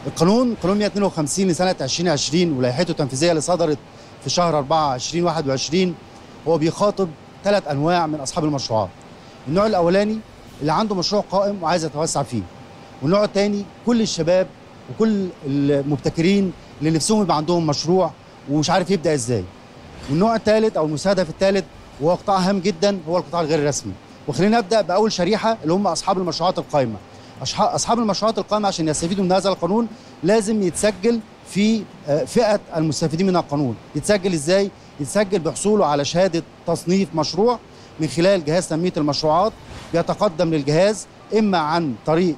القانون قانون 152 لسنه 2020 ولائحته التنفيذيه اللي صدرت في شهر 4 2021 هو بيخاطب ثلاث انواع من اصحاب المشروعات. النوع الاولاني اللي عنده مشروع قائم وعايز يتوسع فيه. والنوع الثاني كل الشباب وكل المبتكرين اللي نفسهم يبقى عندهم مشروع ومش عارف يبدا ازاي. والنوع الثالث او المستهدف الثالث وهو قطاع هام جدا هو القطاع الغير الرسمي. وخلينا نبدا باول شريحه اللي هم اصحاب المشروعات القائمه. اصحاب المشروعات القائمه عشان يستفيدوا من هذا القانون لازم يتسجل في فئه المستفيدين من القانون يتسجل ازاي يتسجل بحصوله على شهاده تصنيف مشروع من خلال جهاز تنميه المشروعات يتقدم للجهاز اما عن طريق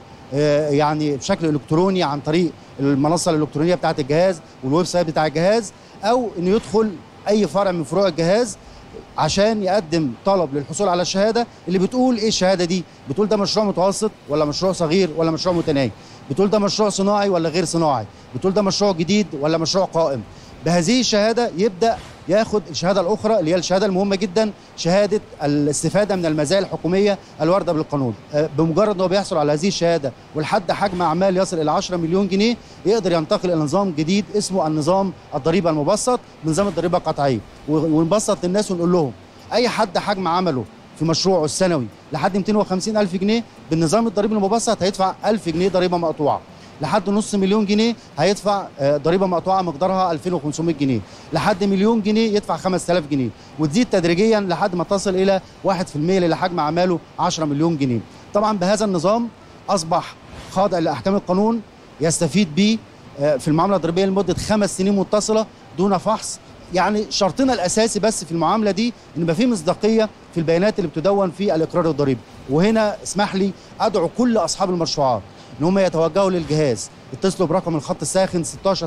يعني بشكل الكتروني عن طريق المنصه الالكترونيه بتاعه الجهاز والويب سايت بتاع الجهاز او انه يدخل اي فرع من فروع الجهاز عشان يقدم طلب للحصول على الشهاده اللي بتقول ايه الشهاده دي بتقول ده مشروع متوسط ولا مشروع صغير ولا مشروع متناهي بتقول ده مشروع صناعي ولا غير صناعي بتقول ده مشروع جديد ولا مشروع قائم بهذه الشهاده يبدا ياخد الشهاده الاخرى اللي هي الشهاده المهمه جدا شهاده الاستفاده من المزايا الحكوميه الوارده بالقانون بمجرد ان هو بيحصل على هذه الشهاده ولحد حجم اعمال يصل الى 10 مليون جنيه يقدر ينتقل الى نظام جديد اسمه النظام الضريبه المبسط نظام الضريبه القطعيه ونبسط للناس ونقول لهم اي حد حجم عمله في مشروعه السنوي لحد 250 ألف جنيه بالنظام الضريبي المبسط هيدفع 1000 جنيه ضريبه مقطوعه لحد نص مليون جنيه هيدفع ضريبه مقطوعه مقدارها 2500 جنيه لحد مليون جنيه يدفع 5000 جنيه وتزيد تدريجيا لحد ما تصل الى 1% اللي حجم اعماله 10 مليون جنيه طبعا بهذا النظام اصبح خاضع لاحكام القانون يستفيد به في المعامله الضريبيه لمده خمس سنين متصله دون فحص يعني شرطنا الاساسي بس في المعامله دي ان يبقى في مصداقيه في البيانات اللي بتدون في الاقرار الضريبي وهنا اسمح لي ادعو كل اصحاب المشروعات ان هم يتوجهوا للجهاز يتصلوا برقم الخط الساخن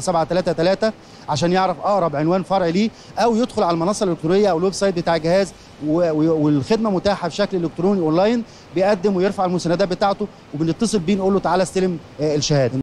16733 عشان يعرف اقرب عنوان فرع ليه او يدخل على المنصه الالكترونيه او الويب سايت بتاع الجهاز والخدمه متاحه بشكل الكتروني اونلاين بيقدم ويرفع المساندات بتاعته وبنتصل بيه نقول له تعالى استلم الشهاده